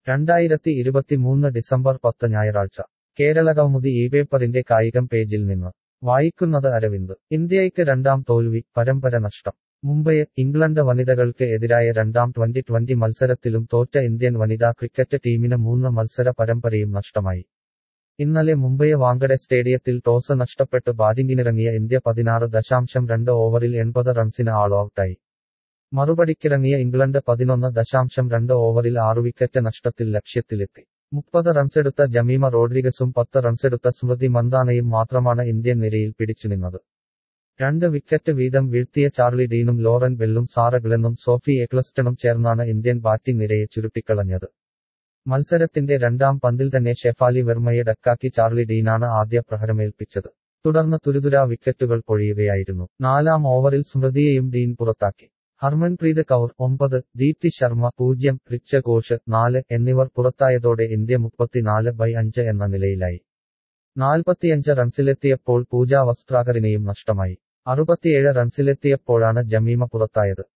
രണ്ടായിരത്തി ഇരുപത്തിമൂന്ന് ഡിസംബർ പത്ത് ഞായറാഴ്ച കേരളകൗമുദി ഈ പേപ്പറിന്റെ കായികം പേജിൽ നിന്ന് വായിക്കുന്നത് അരവിന്ദ് ഇന്ത്യയ്ക്ക് രണ്ടാം തോൽവി പരമ്പര നഷ്ടം മുംബൈ ഇംഗ്ലണ്ട് വനിതകൾക്ക് എതിരായ രണ്ടാം ട്വന്റി ട്വന്റി മത്സരത്തിലും തോറ്റ ഇന്ത്യൻ വനിതാ ക്രിക്കറ്റ് ടീമിന് മൂന്ന് മത്സര പരമ്പരയും നഷ്ടമായി ഇന്നലെ മുംബൈ വാങ്കഡെ സ്റ്റേഡിയത്തിൽ ടോസ് നഷ്ടപ്പെട്ട് ബാറ്റിംഗിനിറങ്ങിയ ഇന്ത്യ പതിനാറ് ദശാംശം രണ്ട് ഓവറിൽ എൺപത് റൺസിന് ആൾ ഔട്ടായി മറുപടിക്കിറങ്ങിയ ഇംഗ്ലണ്ട് പതിനൊന്ന് ദശാംശം രണ്ട് ഓവറിൽ ആറു വിക്കറ്റ് നഷ്ടത്തിൽ ലക്ഷ്യത്തിലെത്തി മുപ്പത് റൺസെടുത്ത ജമീമ റോഡ്രിഗസും പത്ത് റൺസെടുത്ത സ്മൃതി മന്ദാനയും മാത്രമാണ് ഇന്ത്യൻ നിരയിൽ പിടിച്ചുനിന്നത് രണ്ട് വിക്കറ്റ് വീതം വീഴ്ത്തിയ ചാർലി ഡീനും ലോറൻ ബെല്ലും സാറ ഗ്ലെന്നും സോഫി എക്ലസ്റ്റണും ചേർന്നാണ് ഇന്ത്യൻ ബാറ്റിംഗ് നിരയെ ചുരുട്ടിക്കളഞ്ഞത് മത്സരത്തിന്റെ രണ്ടാം പന്തിൽ തന്നെ ഷെഫാലി വെർമയെ ഡക്കാക്കി ചാർലി ഡീനാണ് ആദ്യ പ്രഹരമേൽപ്പിച്ചത് തുടർന്ന് തുരുതുരാ വിക്കറ്റുകൾ പൊഴിയുകയായിരുന്നു നാലാം ഓവറിൽ സ്മൃതിയെയും ഡീൻ പുറത്താക്കി ഹർമൻപ്രീത് കൗർ ഒമ്പത് ദീപ്തി ശർമ്മ പൂജ്യം റിച്ച ഘോഷ് നാല് എന്നിവർ പുറത്തായതോടെ ഇന്ത്യ മുപ്പത്തിനാല് ബൈ അഞ്ച് എന്ന നിലയിലായി നാൽപ്പത്തിയഞ്ച് റൺസിലെത്തിയപ്പോൾ പൂജ വസ്ത്രാകറിനെയും നഷ്ടമായി അറുപത്തിയേഴ് റൺസിലെത്തിയപ്പോഴാണ് ജമീമ പുറത്തായത്